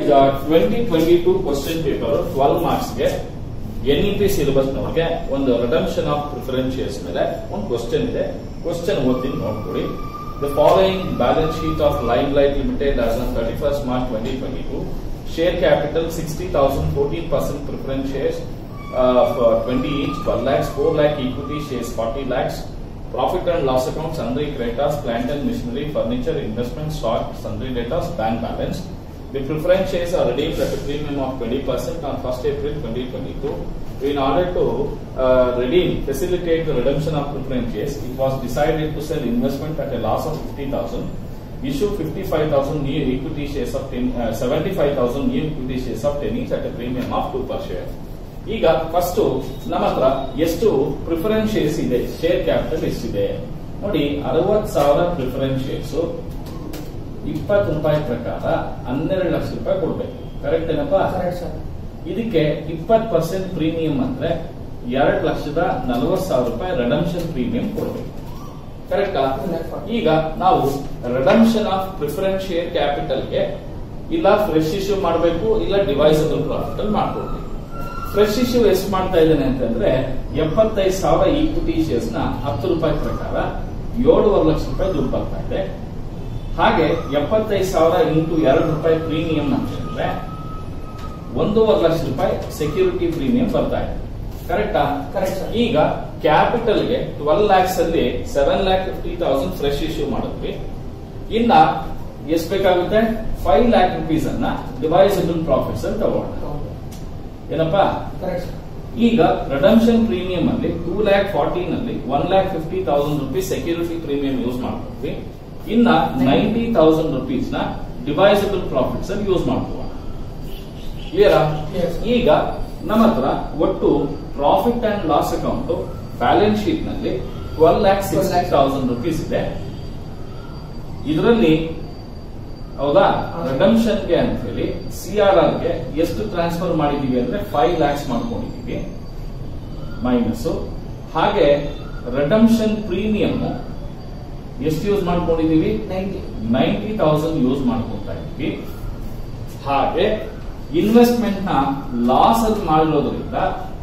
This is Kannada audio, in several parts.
ಈಗ twenty twenty two question paper twelve marks ಗೆ ಎನ್ ಇ ಪಿ ಸಿಲೆಬಸ್ ನವರಿಗೆ ಒಂದು ರಿಡಮ್ಷನ್ ಆಫ್ ಪ್ರಿಫರೆನ್ಸ್ ಶೇರ್ಸ್ ಮೇಲೆ ಒಂದು ಕ್ವಶನ್ ಇದೆ ಕ್ವಶನ್ ಓದ್ತೀನಿ ನೋಡ್ಕೊಡಿ the following balance sheet of Lime Light Limited as on thirty first March twenty twenty two share capital sixty thousand fourteen percent preference shares twenty each twelve lakhs four lakh equity shares forty lakhs Profit and loss account, sundry creditors, plant and machinery, furniture, investment, stock, sundry debtors, bank balance. The preference shares are redeemed at a premium of 20% on 1st April 2022. In order to uh, redeem, facilitate the redemption of preference shares, it was decided to sell investment at a loss of 50,000, issue 55,000 new equity shares of 10, uh, 75,000 new equity shares of 10 each at a premium of 2 per share. ಈಗ ಫಸ್ಟ್ ನಮ್ಮ ಹತ್ರ ಎಷ್ಟು ಪ್ರಿಫರೆನ್ಸ್ ಶೇರ್ಸ್ ಇದೆ ಶೇರ್ ಕ್ಯಾಪಿಟಲ್ ಎಷ್ಟಿದೆ ನೋಡಿ ಅರವತ್ ಸಾವಿರ ಪ್ರಿಫರೆನ್ಸ್ ಶೇರ್ಸ್ ಇಪ್ಪತ್ತು ರೂಪಾಯಿ ಪ್ರಕಾರ ಹನ್ನೆರಡು ಲಕ್ಷ ರೂಪಾಯಿ ಕೊಡ್ಬೇಕು ಕರೆಕ್ಟ್ ಏನಪ್ಪಾ ಕರೆಕ್ಟ್ ಸರ್ ಇದಕ್ಕೆ ಇಪ್ಪತ್ತು ಪರ್ಸೆಂಟ್ ಪ್ರೀಮಿಯಂ ಅಂದ್ರೆ ಎರಡ್ ಲಕ್ಷದ ನಲವತ್ ಸಾವಿರ ರೂಪಾಯಿ ರೆಡಮ್ಷನ್ ಪ್ರೀಮಿಯಂ ಕೊಡ್ಬೇಕು ಕರೆಕ್ಟಾ ಈಗ ನಾವು ರೆಡಮ್ಷನ್ ಆಫ್ ಪ್ರಿಫರೆನ್ಸ್ ಶೇರ್ ಕ್ಯಾಪಿಟಲ್ಗೆ ಇಲ್ಲ ಫ್ರೆಶ್ ಇಶ್ಯೂ ಮಾಡಬೇಕು ಇಲ್ಲ ಡಿವೈಸಬಲ್ ಪ್ರಾಫಿಟ್ ಅಲ್ಲಿ ಮಾಡ್ಕೊಡ್ಬೇಕು ಫ್ರೆಶ್ ಇಶ್ಯೂ ಎಷ್ಟು ಮಾಡ್ತಾ ಇದ್ದೇನೆ ಅಂತಂದ್ರೆ ಎಪ್ಪತ್ತೈದು ಸಾವಿರ ಈಕ್ವಿಟಿ ಶೇರ್ಸ್ ನ ಹತ್ತು ರೂಪಾಯಿ ಪ್ರಕಾರ ಏಳುವರೆ ಲಕ್ಷ ರೂಪಾಯಿ ದುಡ್ಡು ಬರ್ತಾ ಇದೆ ಹಾಗೆ ಎಪ್ಪತ್ತೈದು ಸಾವಿರ ಇಂಟು ಎರಡು ರೂಪಾಯಿ ಪ್ರೀಮಿಯಂ ಅಂತಂದ್ರೆ ಒಂದೂವರೆ ಲಕ್ಷ ರೂಪಾಯಿ ಸೆಕ್ಯೂರಿಟಿ ಪ್ರೀಮಿಯಂ ಬರ್ತಾ ಇದೆ ಕರೆಕ್ಟಾ Correct, sir. ಈಗ ಕ್ಯಾಪಿಟಲ್ ಗೆ ಟ್ವೆಲ್ ಲ್ಯಾಕ್ಸ್ ಅಲ್ಲಿ seven lakh fifty thousand fresh issue ಮಾಡಿದ್ವಿ ಇನ್ನ ಎಷ್ಟು ಬೇಕಾಗುತ್ತೆ ಫೈವ್ ಲ್ಯಾಕ್ ರುಪೀಸ್ ಅನ್ನ ಡಿವೈಸಬಲ್ ಪ್ರಾಫಿಟ್ಸ್ ಅಂತ ತಗೋಣ ಏನಪ್ಪಾ ಕರೆಕ್ಟ್ ಸರ್ ಈಗ ರಿಡಮ್ಷನ್ ಪ್ರೀಮಿಯಂ ಅಲ್ಲಿ ಟೂ ಲ್ಯಾಕ್ ಫಾರ್ಟೀನ್ ಅಲ್ಲಿ one lakh fifty thousand rupees security premium use ಮಾಡ್ಕೊಡ್ವಿ ಇನ್ನ ನೈಂಟಿ ತೌಸಂಡ್ ರುಪೀಸ್ ನ ಡಿವೈಸಬಲ್ ಪ್ರಾಫಿಟ್ಸ್ ಅಲ್ಲಿ ಯೂಸ್ ಮಾಡ್ಕೋಣ ಕ್ಲಿಯರಾ Yes. ಈಗ ನಮ್ಮ ಹತ್ರ ಒಟ್ಟು profit and loss account balance sheet ನಲ್ಲಿ twelve lakh sixty thousand rupees ಇದೆ ಇದರಲ್ಲಿ ಹೌದಾ ಹೌದು. ರಿಡಮ್ಷನ್ ಗೆ ಅಂತ ಹೇಳಿ ಸಿ ಆರ್ ಆರ್ ಗೆ ಎಷ್ಟು ಟ್ರಾನ್ಸ್ಫರ್ ಮಾಡಿದೀವಿ ಅಂದ್ರೆ ಫೈವ್ ಲ್ಯಾಕ್ಸ್ ಮಾಡ್ಕೊಂಡಿದೀವಿ ಮೈನಸ್ ಹಾಗೆ ರಿಡಮ್ಷನ್ ಪ್ರೀಮಿಯಂ ಎಷ್ಟು ಯೂಸ್ ಮಾಡ್ಕೊಂಡಿದೀವಿ ನೈಂಟಿ ನೈಂಟಿ ತೌಸಂಡ್ ಯೂಸ್ ಮಾಡ್ಕೊತಾ ಇದ್ವಿ ಹಾಗೆ ಇನ್ವೆಸ್ಟ್ಮೆಂಟ್ ನ ಲಾಸ್ ಅಲ್ಲಿ ಮಾಡಿರೋದ್ರಿಂದ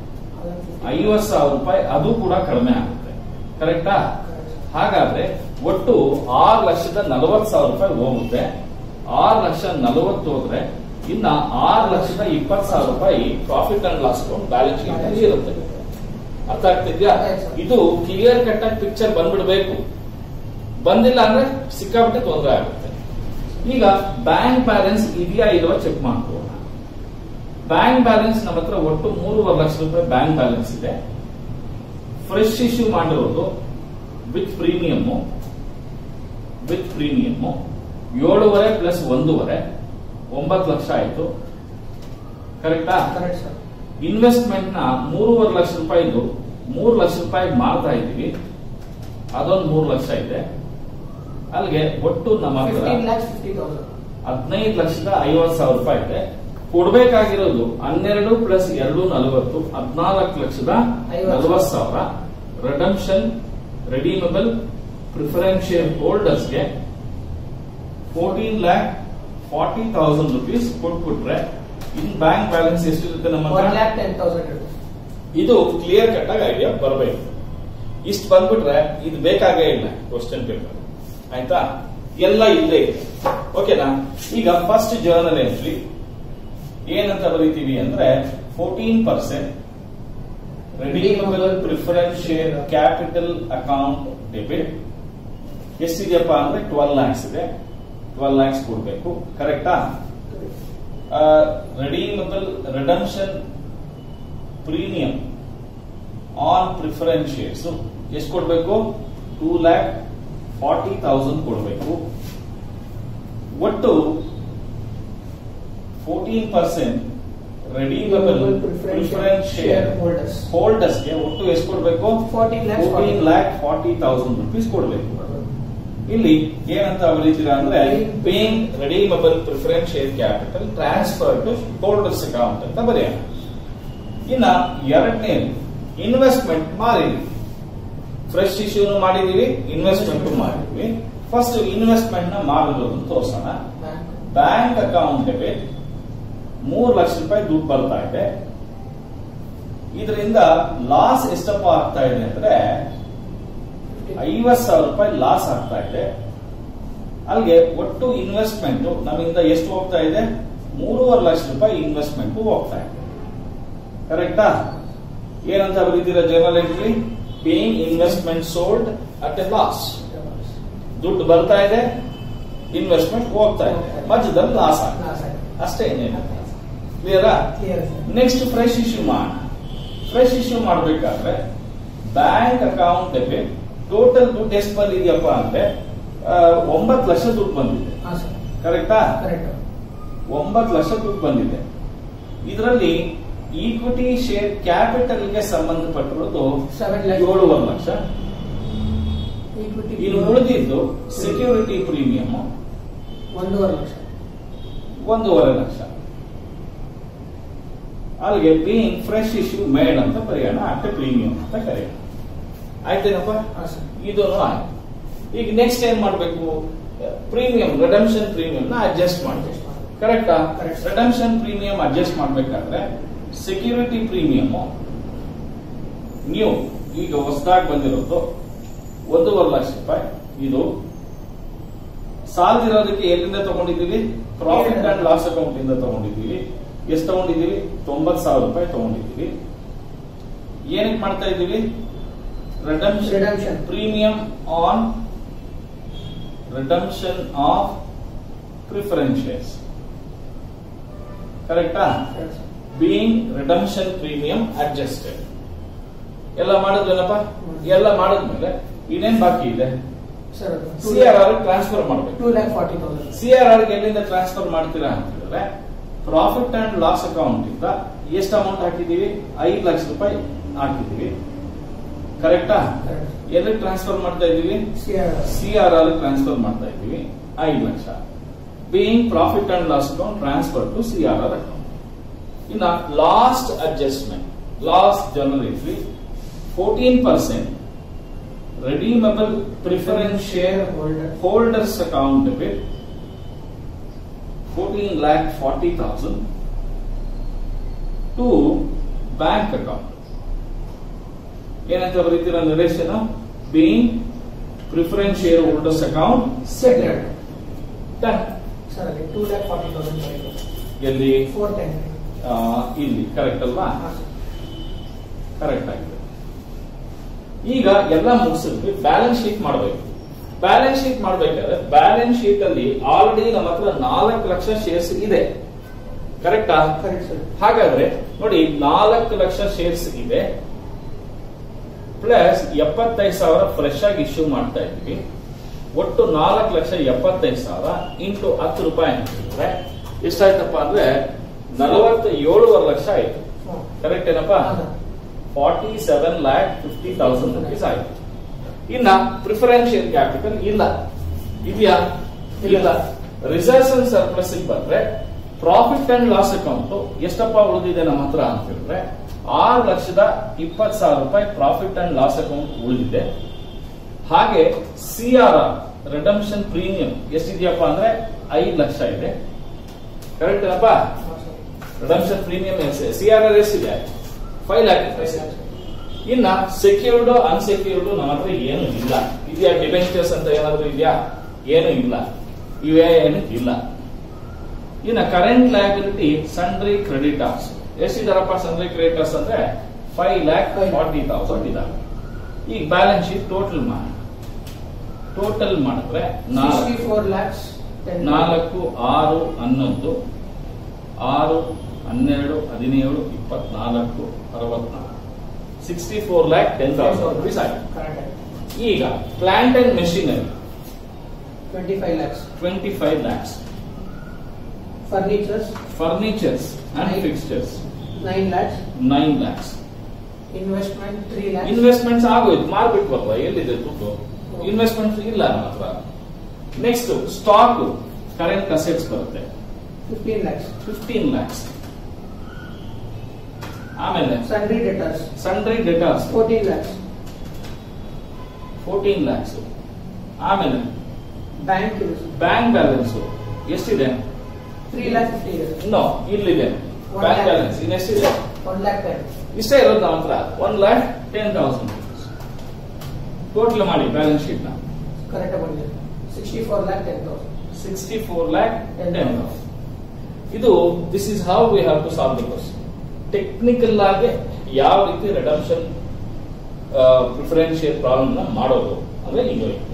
ಐವತ್ ಸಾವಿರ ರೂಪಾಯಿ ಅದು ಕೂಡ ಕಡಿಮೆ ಆಗುತ್ತೆ ಕರೆಕ್ಟಾ ಹಾಗಾದ್ರೆ ಒಟ್ಟು ಆರು ಲಕ್ಷದ ನಲವತ್ ಸಾವಿರ ರೂಪಾಯಿ ಹೋಗುತ್ತೆ ಆರು ಲಕ್ಷ ನಲವತ್ತು ಹೋದ್ರೆ ಇನ್ನ ಆರು ಲಕ್ಷದ ಇಪ್ಪತ್ ಸಾವಿರ ರೂಪಾಯಿ profit and loss account balance sheet ಅಲ್ಲಿ ಇರುತ್ತೆ ಅರ್ಥ ಆಗ್ತಿದ್ಯಾ Yes, sir. ಇದು ಕ್ಲಿಯರ್ ಕಟ್ ಆಗಿ ಪಿಕ್ಚರ್ ಬಂದ್ಬಿಡ್ಬೇಕು ಬಂದಿಲ್ಲ ಅಂದ್ರೆ ಸಿಕ್ಕಾಪಟ್ಟೆ ತೊಂದರೆ ಆಗುತ್ತೆ ಈಗ ಬ್ಯಾಂಕ್ ಬ್ಯಾಲೆನ್ಸ್ ಇದೆಯಾ ಇಲ್ವಾ ಚೆಕ್ ಮಾಡ್ಕೊಳ್ಳೋಣ ಬ್ಯಾಂಕ್ ಬ್ಯಾಲೆನ್ಸ್ ನಮ್ಮ ಹತ್ರ ಒಟ್ಟು ಮೂರುವರೆ ಲಕ್ಷ ರೂಪಾಯಿ ಬ್ಯಾಂಕ್ ಬ್ಯಾಲೆನ್ಸ್ ಇದೆ ಫ್ರೆಶ್ ಇಶ್ಯೂ ಮಾಡಿರೋದು ವಿತ್ ಪ್ರೀಮಿಯಂ ವಿತ್ ಪ್ರೀಮಿಯಂ ಏಳುವರೆ ಪ್ಲಸ್ ಒಂದೂವರೆ ಒಂಬತ್ತು ಲಕ್ಷ ಆಯ್ತು ಕರೆಕ್ಟಾ ಕರೆಕ್ಟ್ ಸರ್ ಇನ್ವೆಸ್ಟ್ಮೆಂಟ್ ನ ಮೂರುವರೆ ಲಕ್ಷ ರೂಪಾಯಿದು ಮೂರು ಲಕ್ಷ ರೂಪಾಯಿ ಮಾರ್ತಾ ಇದ್ದೀವಿ ಅದೊಂದು ಮೂರು ಲಕ್ಷ ಇದೆ ಅಲ್ಲಿಗೆ ಒಟ್ಟು ನಮ್ಮ ಹತ್ರ ಫಿಫ್ಟೀನ್ ಲ್ಯಾಕ್ಸ್ ಫಿಫ್ಟಿ ತೌಸಂಡ್ ಹದಿನೈದು ಲಕ್ಷದ ಐವತ್ತು ಸಾವಿರ ರೂಪಾಯಿ ಇದೆ ಕೊಡ್ಬೇಕಾಗಿರೋದು ಹನ್ನೆರಡು ಪ್ಲಸ್ ಎರಡು ನಲವತ್ತು ಹದಿನಾಲ್ಕು ಲಕ್ಷದ ಐವತ್ತು. ನಲವತ್ತು ಸಾವಿರ ರಿಡಮ್ಷನ್ ರೆಡೀಮಬಲ್ ಪ್ರಿಫರೆನ್ಸ್ ಶೇರ್ ಹೋಲ್ಡರ್ಸ್ಗೆ fourteen lakh forty thousand rupees ಕೊಟ್ಬಿಟ್ರೆ ಇನ್ ಬ್ಯಾಂಕ್ ಬ್ಯಾಲೆನ್ಸ್ ಎಷ್ಟಿರುತ್ತೆ ನಮ್ಮ ಒನ್ ಹತ್ರ? ಲ್ಯಾಕ್ ಟೆನ್ ತೌಸಂಡ್ ಇರುತ್ತೆ ಇದು ಕ್ಲಿಯರ್ ಕಟ್ ಆಗಿ ಐಡಿಯಾ ಬರಬೇಕು ಇಷ್ಟು ಬಂದ್ಬಿಟ್ರೆ ಇದು ಬೇಕಾಗೇ ಇಲ್ಲ ಕ್ವಶನ್ ಪೇಪರ್ ಆಯ್ತಾ ಎಲ್ಲ ಇಲ್ಲೇ ಇದೆ ಓಕೆನಾ ಈಗ ಫಸ್ಟ್ ಜರ್ನಲ್ ಎಂಟ್ರಿ ಏನಂತ ಬರೀತೀವಿ ಅಂದ್ರೆ fourteen percent redeemable preference share capital account debit ಎಷ್ಟಿದೆಯಪ್ಪ ಅಂದ್ರೆ ಟ್ವೆಲ್ ಲ್ಯಾಕ್ಸ್ ಇದೆ ಟ್ವೆಲ್ ಲ್ಯಾಕ್ಸ್ ಕೊಡ್ಬೇಕು ಕರೆಕ್ಟಾ redeemable redemption premium on preference shares ಎಷ್ಟು ಕೊಡಬೇಕು ಟೂ ಲ್ಯಾಕ್ ಫಾರ್ಟಿ ತೌಸಂಡ್ ಕೊಡಬೇಕು ಒಟ್ಟು fourteen percent redeemable preference share holders. ಹೋಲ್ಡರ್ಸ್ಗೆ ಒಟ್ಟು ಎಷ್ಟು ಕೊಡಬೇಕು 14 lakhs fourteen lakh forty thousand rupees ಕೊಡಬೇಕು ಇಲ್ಲಿ ಏನಂತ ಬರೀತೀರಾ ಅಂದ್ರೆ paying redeemable preference share capital transfer to holders account ಅಂತ ಬರೆಯೋಣ ಇನ್ನ ಎರಡನೇ ಇನ್ವೆಸ್ಟ್ಮೆಂಟ್ ಮಾಡಿದ್ವಿ ಫ್ರೆಶ್ ಇಶ್ಯೂನು ಮಾಡಿದೀವಿ ಇನ್ವೆಸ್ಟ್ಮೆಂಟ್ ಮಾಡಿದ್ವಿ ಫಸ್ಟ್ ಇನ್ವೆಸ್ಟ್ಮೆಂಟ್ ನ ಮಾಡಿರೋದನ್ನು ತೋರಿಸೋಣ ಬ್ಯಾಂಕ್ ಬ್ಯಾಂಕ್ ಅಕೌಂಟ್ ಡೆಬಿಟ್ ಮೂರು ಲಕ್ಷ ರೂಪಾಯಿ ದುಡ್ಡು ಬರ್ತಾ ಇದೆ ಇದರಿಂದ ಲಾಸ್ ಎಷ್ಟಪ್ಪ ಆಗ್ತಾ ಇದೆ ಅಂದ್ರೆ ಐವತ್ ಸಾವಿರ ರೂಪಾಯಿ ಲಾಸ್ ಆಗ್ತಾ ಇದೆ ಅಲ್ಲಿಗೆ ಒಟ್ಟು ಇನ್ವೆಸ್ಟ್ಮೆಂಟ್ ನಮ್ಮಿಂದ ಎಷ್ಟು ಹೋಗ್ತಾ ಇದೆ ಮೂರುವರೆ ಲಕ್ಷ ರೂಪಾಯಿ ಇನ್ವೆಸ್ಟ್ಮೆಂಟ್ ಹೋಗ್ತಾ ಇದೆ ಕರೆಕ್ಟಾ ಏನಂತ ಬರೀತೀರಾ general entry paying investment sold at a loss ದುಡ್ಡು ಬರ್ತಾ ಇದೆ ಇನ್ವೆಸ್ಟ್ಮೆಂಟ್ ಹೋಗ್ತಾ ಇದೆ ಮಧ್ಯದಲ್ಲಿ ಲಾಸ್ ಆಗ್ತದೆ ಲಾಸ್ ಆಗಿದೆ ಅಷ್ಟೇ ಇನ್ನೇನು ಕ್ಲಿಯರಾ clear sir next fresh issue ಮಾಡ ಫ್ರೆಶ್ ಇಶ್ಯೂ ಮಾಡಬೇಕಾದ್ರೆ ಬ್ಯಾಂಕ್ ಅಕೌಂಟ್ ಡೆಬಿಟ್ ಟೋಟಲ್ ದುಡ್ಡು ಎಷ್ಟು ಬಂದಿದೆಯಪ್ಪ ಅಂದ್ರೆ ಆ, ಒಂಬತ್ತು ಲಕ್ಷ ದುಡ್ಡು ಬಂದಿದೆ ಹಾಂ ಸರ್ ಕರೆಕ್ಟಾ ಕರೆಕ್ಟ್ ಒಂಬತ್ತು ಲಕ್ಷ ದುಡ್ಡು ಬಂದಿದೆ ಇದರಲ್ಲಿ ಈಕ್ವಿಟಿ ಶೇರ್ ಕ್ಯಾಪಿಟಲ್ ಗೆ ಸಂಬಂಧಪಟ್ಟಿರೋದು ಸೆವೆನ್ ಲ್ಯಾಕ್ ಏಳುವರೆ ಲಕ್ಷ ಈಕ್ವಿಟಿ ಇನ್ನು ಉಳಿದಿದ್ದು ಸೆಕ್ಯೂರಿಟಿ ಪ್ರೀಮಿಯಂ ಒಂದೂವರೆ ಲಕ್ಷ ಒಂದೂವರೆ ಲಕ್ಷ ಅಲ್ಲಿಗೆ ಬೀಯಿಂಗ್ ಫ್ರೆಶ್ ಇಶ್ಯೂ ಮೇಡ್ ಅಂತ ಬರೆಯೋಣ ಅಷ್ಟೇ ಪ್ರೀಮಿಯಂ ಅಂತ ಕರೆಯೋಣ ಆಯ್ತೇನಪ್ಪ ಹಾಂ ಸರ್ ಇದು ಆಯ್ತು ಈಗ ನೆಕ್ಸ್ಟ್ ಏನ್ ಮಾಡ್ಬೇಕು ಪ್ರೀಮಿಯಂ ರಿಡಮ್ಷನ್ ಪ್ರೀಮಿಯಂ ನ ಅಡ್ಜಸ್ಟ್ ಮಾಡಬೇಕು Adjust ಮಾಡ್ಬೇಕು. ಕರೆಕ್ಟಾ Correct. ರಿಡಮ್ಷನ್ ಪ್ರೀಮಿಯಂ ಅಡ್ಜಸ್ಟ್ ಮಾಡ್ಬೇಕಾದ್ರೆ ಸೆಕ್ಯೂರಿಟಿ ಪ್ರೀಮಿಯಂ ನ್ಯೂ ಈಗ ಹೊಸದಾಗಿ ಬಂದಿರೋದು ಒಂದೂವರೆ ಲಕ್ಷ ರೂಪಾಯಿ ಇದು ಸಾಲದಿರೋದಕ್ಕೆ ಎಲ್ಲಿಂದ ತಗೊಂಡಿದ್ದೀವಿ ಪ್ರಾಫಿಟ್ ಅಂಡ್ ಲಾಸ್ ಅಕೌಂಟ್ ಇಂದ ತಗೊಂಡಿದ್ದೀವಿ ಎಷ್ಟು ತಗೊಂಡಿದ್ದೀವಿ ತೊಂಬತ್ ಸಾವಿರ ರೂಪಾಯಿ ತಗೊಂಡಿದ್ದೀವಿ ಏನಕ್ಕೆ ಮಾಡ್ತಾ ಇದ್ದೀವಿ redemption Redemption. Premium on redemption of preference shares ಕರೆಕ್ಟಾ Correct, sir. Being redemption premium adjusted ಎಲ್ಲ ಮಾಡಿದ್ವಲ್ಲಪ್ಪ ಎಲ್ಲ ಮಾಡಿದ್ಮೇಲೆ ಇನ್ನೇನ್ ಬಾಕಿ ಇದೆ sir C R R transfer ಮಾಡಬೇಕು two lakh forty thousand C R R ಎಲ್ಲಿಂದ ಟ್ರಾನ್ಸ್ಫರ್ ಮಾಡ್ತೀರಾ ಅಂತ ಹೇಳಿದ್ರೆ ಪ್ರಾಫಿಟ್ ಅಂಡ್ ಲಾಸ್ ಅಕೌಂಟ್ ಇಂದ ಎಷ್ಟು ಅಮೌಂಟ್ ಹಾಕಿದೀವಿ ಐದು ಲಕ್ಷ ರೂಪಾಯಿ ಹಾಕಿದೀವಿ ಕರೆಕ್ಟಾ ಕರೆಕ್ಟ್ ಎಲ್ಲಿ ಟ್ರಾನ್ಸ್ಫರ್ ಮಾಡ್ತಾ ಇದೀವಿ C R C R R transfer ಮಾಡ್ತಾ ಇದ್ದೀವಿ ಐದು ಲಕ್ಷ being profit and loss account transfer to C R R account ಇನ್ನ last adjustment last general entry fourteen percent redeemable preference share holder holders account debit 14 lakh 40,000 to bank account. ಏನಂತ ಬರೀತೀರಾ ನಿರೇಶನ being preference share holders account settled done sir ಅದೇ ಟೂ ಲ್ಯಾಕ್ ಫಾರ್ಟಿ ತೌಸಂಡ್ ಬರೀತು ಎಲ್ಲಿ ಫೋರ್ ಟೆನ್ ಆ, ಇಲ್ಲಿ ಕರೆಕ್ಟ್ ಅಲ್ವಾ ಹಾಂ ಸರ್ ಕರೆಕ್ಟ್ ಆಗಿದೆ ಈಗ ಎಲ್ಲ ಮುಗಿಸಿದ್ವಿ ಬ್ಯಾಲೆನ್ಸ್ ಶೀಟ್ ಮಾಡಬೇಕು ಬ್ಯಾಲೆನ್ಸ್ ಶೀಟ್ ಮಾಡಬೇಕಾದ್ರೆ ಬ್ಯಾಲೆನ್ಸ್ ಶೀಟ್ ಅಲ್ಲಿ ಆಲ್ರೆಡಿ ನಮ್ಮ ಹತ್ರ ನಾಲ್ಕು ಲಕ್ಷ ಶೇರ್ಸ್ ಇದೆ ಕರೆಕ್ಟಾ ಕರೆಕ್ಟ್ ಸರ್ ಹಾಗಾದ್ರೆ ನೋಡಿ ನಾಲ್ಕು ಲಕ್ಷ ಶೇರ್ಸ್ ಇದೆ ಪ್ಲಸ್ ಎಪ್ಪತ್ತೈದು ಸಾವಿರ ಫ್ರೆಶ್ ಆಗಿ ಇಶ್ಯೂ ಮಾಡ್ತಾ ಇದ್ವಿ ಒಟ್ಟು ನಾಲ್ಕು ಲಕ್ಷ ಎಪ್ಪತ್ತೈದು ಸಾವಿರ ಇಂಟು ಹತ್ತು ರೂಪಾಯಿ ಅಂತಿದ್ರೆ ಎಷ್ಟಾಯ್ತಪ್ಪ ಅಂದ್ರೆ ನಲವತ್ತ ಏಳುವರೆ ಲಕ್ಷ ಆಯ್ತು ಹ್ಞೂ ಕರೆಕ್ಟ್ ಏನಪ್ಪಾ ಹಾಂ sir forty seven lakh fifty thousand rupees ಆಯ್ತು ಇನ್ನ ಪ್ರಿಫರೆನ್ಷಿಯಲ್ ಕ್ಯಾಪಿಟಲ್ ಇಲ್ಲ ಇದೆಯಾ ಇಲ್ಲ ರಿಸರ್ವ್ಸ್ ಅಂಡ್ ಸರ್ಪ್ಲಸ್ ಬಂದ್ರೆ ಪ್ರಾಫಿಟ್ ಅಂಡ್ ಲಾಸ್ ಅಕೌಂಟ್ ಎಷ್ಟಪ್ಪ ಉಳಿದಿದೆ ನಮ್ಮ ಹತ್ರ ಅಂತ ಹೇಳಿದ್ರೆ ಆರು ಲಕ್ಷದ ಇಪ್ಪತ್ತು ಸಾವಿರ ರೂಪಾಯಿ ಪ್ರಾಫಿಟ್ ಅಂಡ್ ಲಾಸ್ ಅಕೌಂಟ್ ಉಳಿದಿದೆ ಹಾಗೆ C R R redemption premium ಎಷ್ಟಿದೆಯಪ್ಪ ಅಂದ್ರೆ ಐದು ಲಕ್ಷ ಇದೆ ಕರೆಕ್ಟ್ ಏನಪ್ಪಾ ಹಾಂ sir redemption premium C R R ಎಷ್ಟಿದೆ ಫೈವ್ ಲ್ಯಾಕ್ ಫೈವ್ ಲ್ಯಾಕ್ಸ್ ಇನ್ನ ಸೆಕ್ಯೂರ್ಡ್ ಅನ್ಸೆಕ್ಯೂರ್ಡ್ ನಮ್ಮ ಹತ್ರ ಏನು ಇಲ್ಲ ಇದೆಯಾ ಡಿಬೆಂಚರ್ಸ್ ಅಂತ ಏನಾದ್ರು ಇದೆಯಾ ಏನು ಇಲ್ಲ ಇವೇ ಏನು ಇಲ್ಲ ಇನ್ನ ಕರೆಂಟ್ ಲಯಬಿಲಿಟಿ ಸನ್ಡ್ರಿ ಕ್ರೆಡಿಟರ್ಸ್ ಎಷ್ಟಿದಾರಪ್ಪ ಸನ್ಡ್ರಿ ಕ್ರೆಡಿಟರ್ಸ್ ಅಂದ್ರೆ five lakh Five. Forty thousand ಇದಾವೆ ಈಗ ಬ್ಯಾಲೆನ್ಸ್ ಶೀಟ್ ಟೋಟಲ್ ಮಾಡಿ ಟೋಟಲ್ ಮಾಡಿದ್ರೆ ನಾಲ್ಕು ಸಿಕ್ಸ್ಟಿ ಫೋರ್ ಲ್ಯಾಕ್ಸ್ ಟೆನ್ ನಾಲ್ಕು ಆರು ಹನ್ನೊಂದು ಆರು ಹನ್ನೆರಡು ಹದಿನೇಳು ಇಪ್ಪತ್ನಾಲ್ಕು ಅರವತ್ನಾಲ್ಕು sixty four lakh ten thousand rupees ಆಗಿದೆ ಕರೆಕ್ಟ್ ಈಗ plant and machinery twenty five lakhs twenty five lakhs furnitures furnitures and Nine. Fixtures nine lakhs nine lakhs investment three lakhs investments ಆಗೋಯ್ತು ಮಾರ್ಬಿಟ್ಟು ಬರುವ ಎಲ್ಲಿದೆ ದುಡ್ಡು ಇನ್ವೆಸ್ಟ್ಮೆಂಟ್ ಇಲ್ಲ ನಮ್ಮ ಹತ್ರ ನೆಕ್ಸ್ಟ್ ಸ್ಟಾಕ್ ಕರೆಂಟ್ ಅಸೆಟ್ಸ್ ಬರುತ್ತೆ ಫಿಫ್ಟೀನ್ ಲ್ಯಾಕ್ಸ್ ಫಿಫ್ಟೀನ್ ಲ್ಯಾಕ್ಸ್ ಆಮೇಲೆ sundry debtors sundry debtors fourteen lakhs fourteen lakhs ಆಮೇಲೆ ಬ್ಯಾಂಕ್ ಬ್ಯಾಂಕ್ ಬ್ಯಾಲೆನ್ಸ್ ಎಷ್ಟಿದೆ Three lakh fifty ಇದೆ. ನೋ ಇಲ್ಲಿದೆ One ಬ್ಯಾಂಕ್ lakh. ಬ್ಯಾಲೆನ್ಸ್ ಇನ್ನೆಷ್ಟಿದೆ One lakh ten. ಇಷ್ಟೇ ಇರೋದು ನಮ್ಮ ಹತ್ರ one lakh ten thousand total ಮಾಡಿ ಬ್ಯಾಲೆನ್ಸ್ ಶೀಟ್ ನ Correct ಬಂದಿದೆ. Sixty-four lakh ten thousand. Sixty four lakh Ten ten ಇದು this is how we have to solve the question technical ಆಗಿ ಯಾವ ರೀತಿ ರಿಡಮ್ಷನ್ ಪ್ರಿಫರೆನ್ಷಿಯಲ್ ಪ್ರಾಬ್ಲಮ್ ನ ಮಾಡೋದು ಅಂದ್ರೆ ಹಿಂಗೆ